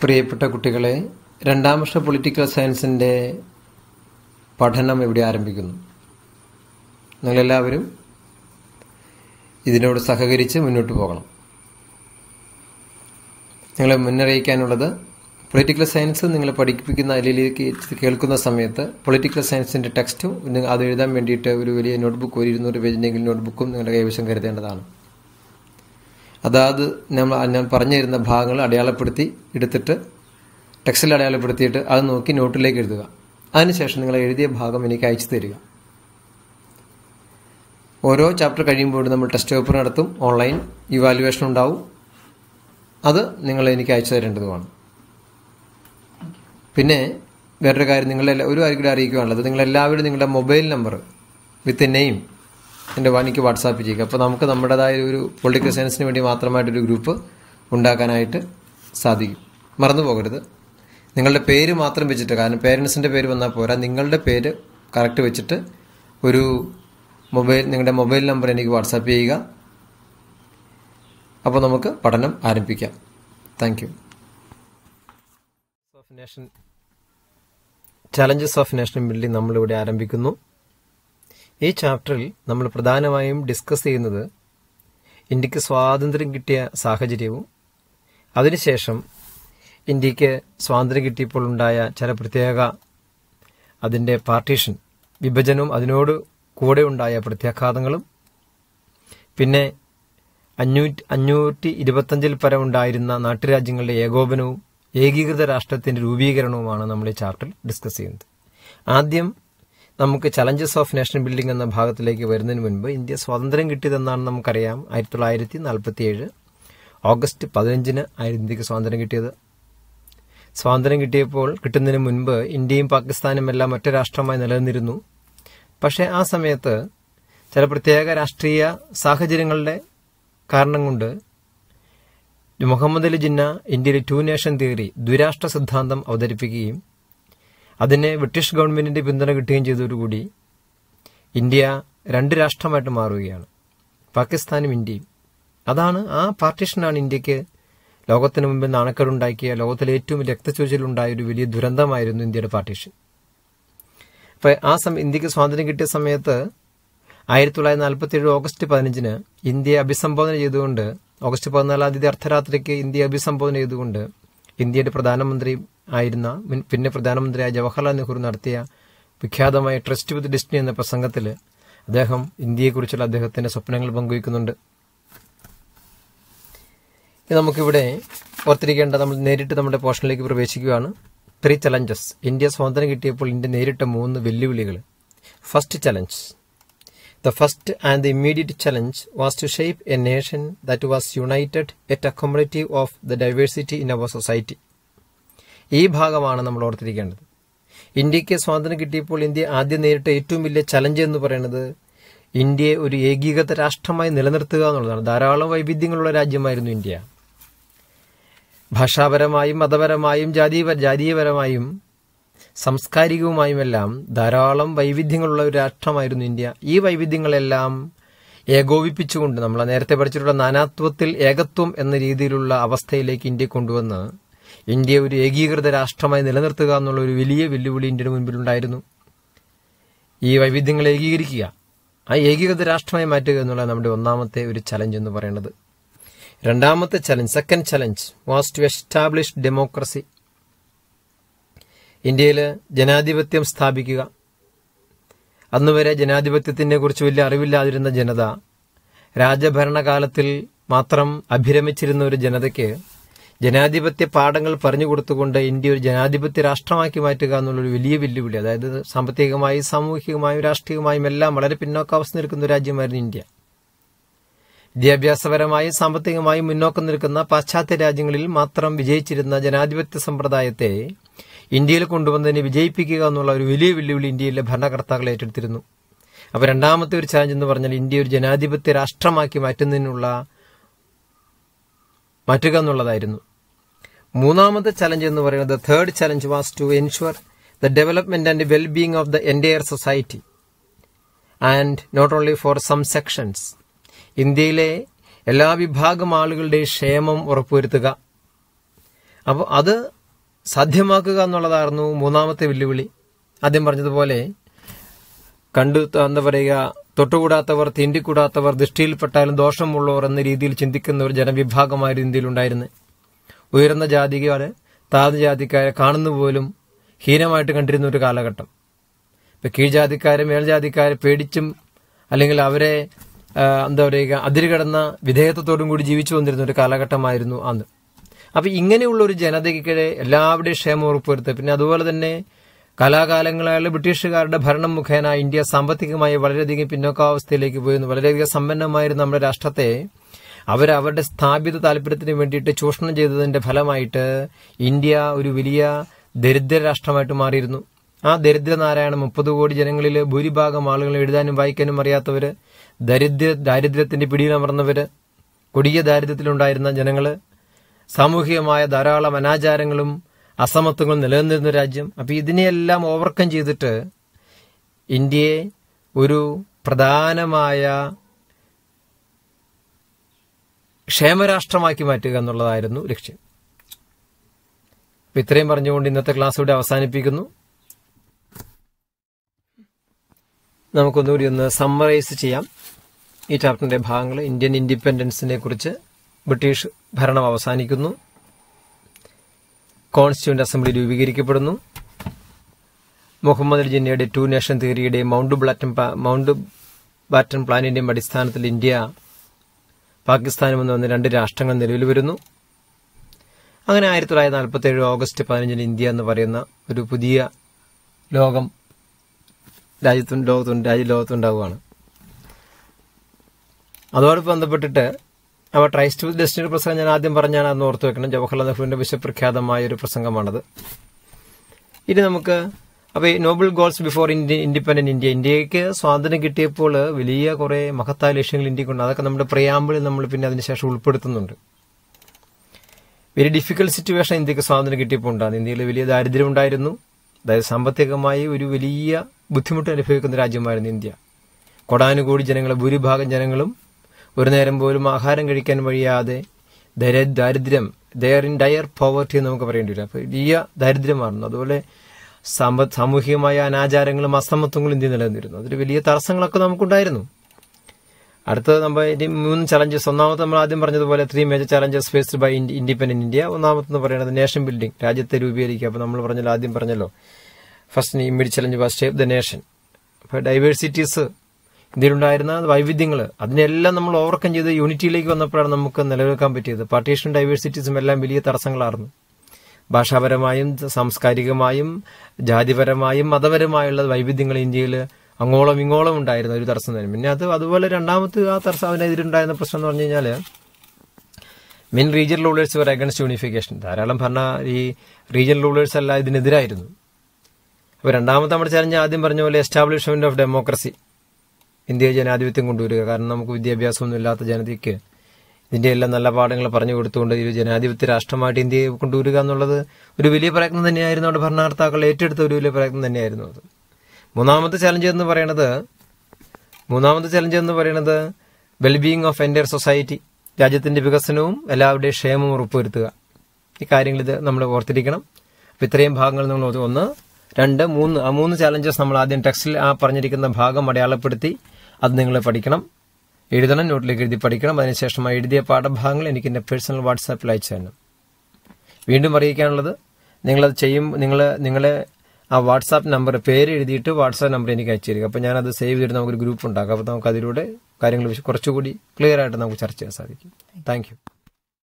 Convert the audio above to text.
പ്രിയപ്പെട്ട കുട്ടികളെ രണ്ടാം വർഷ പൊളിറ്റിക്കൽ സയൻസിൻ്റെ പഠനം ഇവിടെ ആരംഭിക്കുന്നു നിങ്ങളെല്ലാവരും ഇതിനോട് സഹകരിച്ച് മുന്നോട്ട് പോകണം നിങ്ങളെ മുന്നറിയിക്കാനുള്ളത് പൊളിറ്റിക്കൽ സയൻസ് നിങ്ങൾ പഠിപ്പിക്കുന്ന അതിലേക്ക് കേൾക്കുന്ന സമയത്ത് പൊളിറ്റിക്കൽ സയൻസിൻ്റെ ടെക്സ്റ്റും നിങ്ങൾ അത് എഴുതാൻ വേണ്ടിയിട്ട് ഒരു വലിയ നോട്ട്ബുക്ക് ഒരു ഇരുന്നൂറ് പേജിൻ്റെങ്കിലും നോട്ട്ബുക്കും നിങ്ങളുടെ കൈവശം കരുതേണ്ടതാണ് അതാത് നമ്മൾ ഞാൻ പറഞ്ഞു തരുന്ന ഭാഗങ്ങൾ അടയാളപ്പെടുത്തി എടുത്തിട്ട് ടെക്സ്റ്റിൽ അടയാളപ്പെടുത്തിയിട്ട് അത് നോക്കി നോട്ടിലേക്ക് എഴുതുക അതിനുശേഷം നിങ്ങൾ എഴുതിയ ഭാഗം എനിക്ക് അയച്ചു തരിക ഓരോ ചാപ്റ്റർ കഴിയുമ്പോൾ നമ്മൾ ടെസ്റ്റ് പേപ്പർ നടത്തും ഓൺലൈൻ ഇവാലുവേഷൻ ഉണ്ടാവും അത് നിങ്ങൾ എനിക്ക് അയച്ചു തരേണ്ടതുമാണ് പിന്നെ വേറൊരു കാര്യം നിങ്ങളെ ഒരു കാര്യം കൂടി അറിയിക്കുകയാണുള്ളത് നിങ്ങളെല്ലാവരും നിങ്ങളുടെ മൊബൈൽ നമ്പർ വിത്ത് നെയിം എൻ്റെ വാണിക്ക് വാട്സാപ്പ് ചെയ്യുക അപ്പോൾ നമുക്ക് നമ്മുടേതായ ഒരു പൊളിറ്റിക്കൽ സയൻസിന് വേണ്ടി മാത്രമായിട്ടൊരു ഗ്രൂപ്പ് ഉണ്ടാക്കാനായിട്ട് സാധിക്കും മറന്നു പോകരുത് നിങ്ങളുടെ പേര് മാത്രം വെച്ചിട്ട് കാരണം പേരൻസിൻ്റെ പേര് വന്നാൽ പോരാ നിങ്ങളുടെ പേര് കറക്റ്റ് വെച്ചിട്ട് ഒരു മൊബൈൽ നിങ്ങളുടെ മൊബൈൽ നമ്പർ എനിക്ക് വാട്സാപ്പ് ചെയ്യുക അപ്പോൾ നമുക്ക് പഠനം ആരംഭിക്കാം thank you of nation challenges of nation building നമ്മളിവിടെ ആരംഭിക്കുന്നു ഈ ചാപ്റ്ററിൽ നമ്മൾ പ്രധാനമായും ഡിസ്കസ് ചെയ്യുന്നത് ഇന്ത്യക്ക് സ്വാതന്ത്ര്യം കിട്ടിയ സാഹചര്യവും അതിനുശേഷം ഇന്ത്യക്ക് സ്വാതന്ത്ര്യം കിട്ടിയപ്പോൾ ഉണ്ടായ ചില പ്രത്യേക അതിൻ്റെ പാർട്ടീഷൻ വിഭജനവും അതിനോട് കൂടെ ഉണ്ടായ പ്രത്യാഘാതങ്ങളും പിന്നെ അഞ്ഞൂറ്റി അഞ്ഞൂറ്റി ഇരുപത്തഞ്ചിൽ പരം ഉണ്ടായിരുന്ന നാട്ടുരാജ്യങ്ങളുടെ ഏകോപനവും ഏകീകൃത രാഷ്ട്രത്തിന്റെ രൂപീകരണവുമാണ് നമ്മൾ ഈ ചാപ്റ്ററിൽ ഡിസ്കസ് ചെയ്യുന്നത് ആദ്യം നമുക്ക് ചലഞ്ചസ് ഓഫ് നേഷൻ ബിൽഡിംഗ് എന്ന ഭാഗത്തിലേക്ക് വരുന്നതിന് മുൻപ് ഇന്ത്യ സ്വാതന്ത്ര്യം കിട്ടിയതെന്നാണ് നമുക്കറിയാം ആയിരത്തി തൊള്ളായിരത്തി നാൽപ്പത്തി ഏഴ് ഓഗസ്റ്റ് പതിനഞ്ചിന് ആയിരുന്നു ഇന്ത്യക്ക് സ്വാതന്ത്ര്യം കിട്ടിയത് സ്വാതന്ത്ര്യം കിട്ടിയപ്പോൾ കിട്ടുന്നതിന് മുൻപ് ഇന്ത്യയും പാകിസ്ഥാനും എല്ലാം ഒറ്റ രാഷ്ട്രമായി നിലനിന്നിരുന്നു പക്ഷേ ആ സമയത്ത് ചില പ്രത്യേക രാഷ്ട്രീയ സാഹചര്യങ്ങളുടെ കാരണം കൊണ്ട് മുഹമ്മദ് അലി ജിന്ന ഇന്ത്യയിലെ ടു നേഷൻ തിയറി ദ്വിരാഷ്ട്ര സിദ്ധാന്തം അവതരിപ്പിക്കുകയും അതിന് ബ്രിട്ടീഷ് ഗവൺമെന്റിന്റെ പിന്തുണ കിട്ടുകയും ചെയ്തതോടുകൂടി ഇന്ത്യ രണ്ട് രാഷ്ട്രമായിട്ട് മാറുകയാണ് പാകിസ്ഥാനും ഇന്ത്യയും അതാണ് ആ പാർട്ടീഷനാണ് ഇന്ത്യക്ക് ലോകത്തിന് മുമ്പിൽ നാണക്കേടുണ്ടാക്കിയ ലോകത്തിലെ ഏറ്റവും രക്തച്ചൊരിച്ചിലുണ്ടായ ഒരു വലിയ ദുരന്തമായിരുന്നു ഇന്ത്യയുടെ പാർട്ടീഷൻ അപ്പൊ ആ സമയം ഇന്ത്യക്ക് സ്വാതന്ത്ര്യം കിട്ടിയ സമയത്ത് ആയിരത്തി തൊള്ളായിരത്തി നാൽപ്പത്തി ഏഴ് ഓഗസ്റ്റ് പതിനഞ്ചിന് ഇന്ത്യയെ അഭിസംബോധന ചെയ്തുകൊണ്ട് ഓഗസ്റ്റ് പതിനാലാം തീയതി അർദ്ധരാത്രിക്ക് ഇന്ത്യയെ അഭിസംബോധന ചെയ്തുകൊണ്ട് ഇന്ത്യയുടെ പ്രധാനമന്ത്രി ആയിരുന്ന പിന്നെ പ്രധാനമന്ത്രിയായ ജവഹർലാൽ നെഹ്റു നടത്തിയ വിഖ്യാതമായ ട്രസ്റ്റ് വിത്ത് ഡെസ്റ്റിനി എന്ന പ്രസംഗത്തിൽ അദ്ദേഹം ഇന്ത്യയെക്കുറിച്ചുള്ള അദ്ദേഹത്തിന്റെ സ്വപ്നങ്ങൾ പങ്കുവയ്ക്കുന്നുണ്ട് നമുക്കിവിടെ ഓർത്തിരിക്കേണ്ട നമ്മൾ നേരിട്ട് നമ്മുടെ പോർഷനിലേക്ക് പ്രവേശിക്കുകയാണ് ത്രീ ചലഞ്ചസ് ഇന്ത്യ സ്വാതന്ത്ര്യം കിട്ടിയപ്പോൾ ഇന്ത്യ നേരിട്ട മൂന്ന് വെല്ലുവിളികൾ first challenge The first and the immediate challenge was to shape a nation that was united yet accommodative of the diversity in our society. ഈ ഭാഗമാണ് നമ്മൾ ഓർത്തിരിക്കേണ്ടത് ഇന്ത്യക്ക് സ്വാതന്ത്ര്യം കിട്ടിയപ്പോൾ ഇന്ത്യ ആദ്യം നേരിട്ട ഏറ്റവും വലിയ ചലഞ്ച് എന്ന് പറയുന്നത് ഇന്ത്യയെ ഒരു ഏകീകൃത രാഷ്ട്രമായി നിലനിർത്തുക എന്നുള്ളതാണ് ധാരാളം വൈവിധ്യങ്ങളുള്ള രാജ്യമായിരുന്നു ഇന്ത്യ ഭാഷാപരമായും മതപരമായും ജാതീയ ജാതീയപരമായും സാംസ്കാരികവുമായുമെല്ലാം ധാരാളം വൈവിധ്യങ്ങളുള്ള ഒരു രാഷ്ട്രമായിരുന്നു ഇന്ത്യ ഈ വൈവിധ്യങ്ങളെല്ലാം ഏകോപിപ്പിച്ചുകൊണ്ട് നമ്മൾ നേരത്തെ പഠിച്ചിട്ടുള്ള നാനാത്വത്തിൽ ഏകത്വം എന്ന രീതിയിലുള്ള അവസ്ഥയിലേക്ക് ഇന്ത്യ കൊണ്ടുവന്ന് ഇന്ത്യ ഒരു ഏകീകൃത രാഷ്ട്രമായി നിലനിർത്തുക എന്നുള്ള ഒരു വലിയ വെല്ലുവിളി ഇന്ത്യയുടെ മുൻപിലുണ്ടായിരുന്നു ഈ വൈവിധ്യങ്ങൾ ഏകീകരിക്കുക ആ ഏകീകൃത രാഷ്ട്രമായി മാറ്റുക എന്നുള്ള നമ്മുടെ ഒന്നാമത്തെ ഒരു ചലഞ്ച് എന്ന് പറയുന്നത് രണ്ടാമത്തെ challenge second challenge was to establish democracy ഇന്ത്യയിൽ ജനാധിപത്യം സ്ഥാപിക്കുക അന്നുവരെ ജനാധിപത്യത്തിനെ കുറിച്ച് വലിയ അറിവില്ലാതിരുന്ന ജനത രാജഭരണകാലത്തിൽ മാത്രം അഭിരമിച്ചിരുന്ന ഒരു ജനതയ്ക്ക് ജനാധിപത്യ പാഠങ്ങൾ പറഞ്ഞു കൊടുത്തുകൊണ്ട് ഇന്ത്യ ഒരു ജനാധിപത്യ രാഷ്ട്രമാക്കി മാറ്റുക എന്നുള്ളൊരു വലിയ വെല്ലുവിളി അതായത് സാമ്പത്തികമായും സാമൂഹികമായും രാഷ്ട്രീയമായും എല്ലാം വളരെ പിന്നോക്കാവസ്ഥ നിൽക്കുന്ന ഒരു രാജ്യമായിരുന്നു ഇന്ത്യ വിദ്യാഭ്യാസപരമായും സാമ്പത്തികമായും മുന്നോക്കം നിൽക്കുന്ന പാശ്ചാത്യ രാജ്യങ്ങളിൽ മാത്രം വിജയിച്ചിരുന്ന ജനാധിപത്യ സമ്പ്രദായത്തെ ഇന്ത്യയിൽ കൊണ്ടുവന്നതിനെ വിജയിപ്പിക്കുക എന്നുള്ള ഒരു വലിയ വെല്ലുവിളി ഇന്ത്യയിലെ ഭരണകർത്താക്കൾ ഏറ്റെടുത്തിരുന്നു അപ്പോൾ രണ്ടാമത്തെ ഒരു ചാലഞ്ച് എന്ന് പറഞ്ഞാൽ ഇന്ത്യ ഒരു ജനാധിപത്യ രാഷ്ട്രമാക്കി മാറ്റുന്നതിനുള്ള മാറ്റുക എന്നുള്ളതായിരുന്നു മൂന്നാമത്തെ ചലഞ്ച് എന്ന് പറയുന്നത് third challenge was to ensure the development and wellbeing of the entire society and not only for some sections ഇന്ത്യയിലെ എല്ലാ വിഭാഗം ആളുകളുടെയും ക്ഷേമം ഉറപ്പുവരുത്തുക അപ്പോൾ അത് സാധ്യമാക്കുക എന്നുള്ളതായിരുന്നു മൂന്നാമത്തെ വെല്ലുവിളി ആദ്യം പറഞ്ഞതുപോലെ കണ്ടു എന്താ പറയുക തൊട്ടുകൂടാത്തവർ തീണ്ടിക്കൂടാത്തവർ ദൃഷ്ടിയിൽപ്പെട്ടാലും ദോഷമുള്ളവർ എന്ന രീതിയിൽ ചിന്തിക്കുന്ന ഒരു ജനവിഭാഗമായിരുന്നു ഇന്ത്യയിലുണ്ടായിരുന്നത് ഉയർന്ന ജാതിക്കാരെ താഴ്ന്ന ജാതിക്കാരെ കാണുന്ന പോലും ഹീനമായിട്ട് കണ്ടിരുന്ന ഒരു കാലഘട്ടം ഇപ്പൊ കീഴ്ജാതിക്കാരെ മേൽജാതിക്കാരെ പേടിച്ചും അല്ലെങ്കിൽ അവരെ ആ, എന്താ പറയുക അതിരുകടന്ന വിധേയത്വത്തോടും കൂടി ജീവിച്ചു വന്നിരുന്ന ഒരു കാലഘട്ടമായിരുന്നു അന്ന് അപ്പൊ ഇങ്ങനെയുള്ള ഒരു ജനതയ്ക്ക് എല്ലാവരുടെയും ക്ഷേമം ഉറപ്പുവരുത്തുക പിന്നെ അതുപോലെ തന്നെ കാലാകാലങ്ങളായുള്ള ബ്രിട്ടീഷുകാരുടെ ഭരണം മുഖേന ഇന്ത്യ സാമ്പത്തികമായി വളരെയധികം പിന്നോക്കാവസ്ഥയിലേക്ക് പോയിരുന്നു വളരെയധികം സമ്പന്നമായിരുന്ന നമ്മുടെ രാഷ്ട്രത്തെ അവർ അവരുടെ സ്ഥാപിത താല്പര്യത്തിന് വേണ്ടിയിട്ട് ചൂഷണം ചെയ്തതിന്റെ ഫലമായിട്ട് ഇന്ത്യ ഒരു വലിയ ദരിദ്ര രാഷ്ട്രമായിട്ട് മാറിയിരുന്നു ആ ദരിദ്രനാരായണ മുപ്പത് കോടി ജനങ്ങളിൽ ഭൂരിഭാഗം ആളുകൾ എഴുതാനും വായിക്കാനും അറിയാത്തവര് ദരിദ്ര ദാരിദ്ര്യത്തിന്റെ പിടിയിലമർന്നവര് കൊടിയ ദാരിദ്ര്യത്തിലുണ്ടായിരുന്ന ജനങ്ങള് സാമൂഹികമായ ധാരാളം അനാചാരങ്ങളും അസമത്വങ്ങളും നിലനിന്നിരുന്ന രാജ്യം അപ്പൊ ഇതിനെയെല്ലാം ഓവർകം ചെയ്തിട്ട് ഇന്ത്യയെ ഒരു പ്രധാനമായ ക്ഷേമരാഷ്ട്രമാക്കി മാറ്റുക എന്നുള്ളതായിരുന്നു ലക്ഷ്യം അപ്പൊ ഇത്രയും പറഞ്ഞുകൊണ്ട് ഇന്നത്തെ ക്ലാസ് ഇവിടെ അവസാനിപ്പിക്കുന്നു നമുക്കൊന്നുകൂടി ഒന്ന് സമ്മറൈസ് ചെയ്യാം ഈ ചാപ്റ്ററിന്റെ ഭാഗങ്ങൾ ഇന്ത്യൻ ഇൻഡിപെൻഡൻസിനെ കുറിച്ച് ബ്രിട്ടീഷ് ഭരണം അവസാനിക്കുന്നു കോൺസ്റ്റിറ്റ്യൂന്റ് അസംബ്ലി രൂപീകരിക്കപ്പെടുന്നു മുഹമ്മദ് അലി ജിന്നയുടെ ടു നേഷൻ തിയറിയുടെയും മൗണ്ട് ബ്ലാറ്റൻ പ്ലാ- മൗണ്ട് ബാറ്റൻ പ്ലാനിന്റെയും അടിസ്ഥാനത്തിൽ ഇന്ത്യ പാകിസ്ഥാനും എന്ന് വന്ന് രണ്ട് രാഷ്ട്രങ്ങൾ നിലവിൽ വരുന്നു അങ്ങനെ ആയിരത്തി തൊള്ളായിരത്തി നാൽപ്പത്തി ഏഴ് ഓഗസ്റ്റ് പതിനഞ്ചിന് ഇന്ത്യ എന്ന് പറയുന്ന ഒരു പുതിയ ലോകം രാജ്യത്തും ലോകത്തും രാജ്യ ലോകത്തുണ്ടാവുകയാണ് അതോടൊപ്പം ബന്ധപ്പെട്ടിട്ട് അവ ട്രൈസ്റ്റ് വിത്ത് ഡെസ്റ്റിനി പ്രസംഗം ഞാൻ ആദ്യം പറഞ്ഞാണ് അന്ന് ഓർത്തു വെക്കണം ജവഹർലാൽ നെഹ്റുവിന്റെ വിശ്വപ്രഖ്യാതമായ ഒരു പ്രസംഗമാണത് ഇനി നമുക്ക് അപ്പൊ ഈ noble goals before India independent India ഇന്ത്യക്ക് സ്വാതന്ത്ര്യം കിട്ടിയപ്പോൾ വലിയ കുറെ മഹത്തായ ലക്ഷ്യങ്ങൾ ഇന്ത്യക്കുണ്ട് അതൊക്കെ നമ്മുടെ പ്രയാമ്പിളിൽ നമ്മൾ പിന്നെ അതിനുശേഷം ഉൾപ്പെടുത്തുന്നുണ്ട് വെരി ഡിഫിക്കൽട്ട് സിറ്റുവേഷൻ ഇന്ത്യക്ക് സ്വാതന്ത്ര്യം കിട്ടിയപ്പോൾ ഉണ്ടാകും ഇന്ത്യയിൽ വലിയ ദാരിദ്ര്യം ഉണ്ടായിരുന്നു അതായത് സാമ്പത്തികമായി ഒരു വലിയ ബുദ്ധിമുട്ട് അനുഭവിക്കുന്ന രാജ്യമായിരുന്നു ഇന്ത്യ കൊടാനുകൂടി ജനങ്ങളെ ഭൂരിഭാഗം ജനങ്ങളും ഒരു നേരം പോലും ആഹാരം കഴിക്കാൻ വഴിയാതെ ദര- ദാരിദ്ര്യം ദയർ ഇൻ ഡയർ പോവർട്ടി എന്ന് നമുക്ക് പറയേണ്ടി വരും അപ്പോൾ വലിയ ദാരിദ്ര്യമായിരുന്നു അതുപോലെ സാമ്പ സാമൂഹികമായ അനാചാരങ്ങളും അസമത്വങ്ങളും ഇന്ത്യ നിലനിന്നിരുന്നു അതിൽ വലിയ തടസ്സങ്ങളൊക്കെ നമുക്കുണ്ടായിരുന്നു അടുത്തത് നമ്മൾ ഇനി മൂന്ന് ചലഞ്ചസ് ഒന്നാമത്തെ നമ്മൾ ആദ്യം പറഞ്ഞതുപോലെ three major challenges faced by independent India ഒന്നാമത്തെന്ന് പറയുന്നത് നേഷൻ ബിൽഡിംഗ് രാജ്യത്തെ രൂപീകരിക്കുക അപ്പോൾ നമ്മൾ പറഞ്ഞല്ലോ ആദ്യം പറഞ്ഞല്ലോ first immediate challenge was shape the nation അപ്പോൾ ഡൈവേഴ്സിറ്റീസ് ഇന്ത്യയിലുണ്ടായിരുന്ന വൈവിധ്യങ്ങൾ അതിനെല്ലാം നമ്മൾ ഓവർകം ചെയ്ത് യൂണിറ്റിയിലേക്ക് വന്നപ്പോഴാണ് നമുക്ക് നിലനിൽക്കാൻ പറ്റിയത് പാർട്ടീഷൻ ഡൈവേഴ്സിറ്റീസും എല്ലാം വലിയ തടസ്സങ്ങളായിരുന്നു ഭാഷാപരമായും സാംസ്കാരികമായും ജാതിപരമായും മതപരമായുള്ള വൈവിധ്യങ്ങൾ ഇന്ത്യയിൽ അങ്ങോളം ഇങ്ങോളം ഉണ്ടായിരുന്ന ഒരു തടസ്സം തന്നെ പിന്നെ അത് അതുപോലെ രണ്ടാമത്തെ ആ തടസ്സം അതിനെതിരുണ്ടായിരുന്ന പ്രശ്നം എന്ന് പറഞ്ഞു കഴിഞ്ഞാൽ main region rulers were against unification ധാരാളം ഭരണ ഈ റീജിയൻ റൂളേഴ്സ് അല്ല ഇതിനെതിരായിരുന്നു അപ്പോൾ രണ്ടാമത്തെ നമ്മുടെ ചലഞ്ച് ആദ്യം പറഞ്ഞ പോലെ എസ്റ്റാബ്ലിഷ്മെന്റ് ഓഫ് ഡെമോക്രസി ഇന്ത്യയെ ജനാധിപത്യം കൊണ്ടുവരിക കാരണം നമുക്ക് വിദ്യാഭ്യാസമൊന്നും ഇല്ലാത്ത ജനതയ്ക്ക് ഇതിന്റെ എല്ലാം നല്ല പാഠങ്ങൾ പറഞ്ഞു കൊടുത്തുകൊണ്ട് ഒരു ജനാധിപത്യ രാഷ്ട്രമായിട്ട് ഇന്ത്യയെ കൊണ്ടുവരിക എന്നുള്ളത് ഒരു വലിയ പ്രയത്നം തന്നെയായിരുന്നു അവിടെ ഭരണകർത്താക്കൾ ഏറ്റെടുത്ത ഒരു വലിയ പ്രയത്നം തന്നെയായിരുന്നു അത് മൂന്നാമത്തെ ചലഞ്ച് എന്ന് പറയുന്നത് മൂന്നാമത്തെ ചലഞ്ച് എന്ന് പറയുന്നത് വെൽബീയിങ് ഓഫ് എൻറ്റയർ സൊസൈറ്റി രാജ്യത്തിന്റെ വികസനവും എല്ലാവരുടെയും ക്ഷേമവും ഉറപ്പുവരുത്തുക ഈ കാര്യങ്ങൾ ഇത് നമ്മൾ ഓർത്തിരിക്കണം അപ്പൊ ഇത്രയും ഭാഗങ്ങൾ നമ്മൾ ഓർത്തു. ഒന്ന് രണ്ട് മൂന്ന് ആ മൂന്ന് ചാലഞ്ചസ് നമ്മൾ ആദ്യം ടെക്സ്റ്റിൽ ആ പറഞ്ഞിരിക്കുന്ന ഭാഗം അടയാളപ്പെടുത്തി അത് നിങ്ങൾ പഠിക്കണം എഴുതണം നോട്ടിലേക്ക് എഴുതി പഠിക്കണം അതിനുശേഷം ആ എഴുതിയ പാഠഭാഗങ്ങൾ എനിക്ക് എൻ്റെ പേഴ്സണൽ വാട്സാപ്പിൽ അയച്ചു തരണം വീണ്ടും അറിയിക്കാനുള്ളത് നിങ്ങളത് ചെയ്യും നിങ്ങൾ നിങ്ങളെ ആ വാട്സാപ്പ് നമ്പർ പേര് എഴുതിയിട്ട് വാട്സാപ്പ് നമ്പർ എനിക്ക് അയച്ചു തരിക അപ്പോൾ ഞാനത് സേവ് ചെയ്തിട്ട് നമുക്കൊരു ഗ്രൂപ്പ് ഉണ്ടാക്കാം അപ്പോൾ നമുക്ക് അതിലൂടെ കാര്യങ്ങൾ വിശ- കുറച്ചുകൂടി ക്ലിയർ ആയിട്ട് നമുക്ക് ചർച്ച ചെയ്യാൻ സാധിക്കും താങ്ക് യു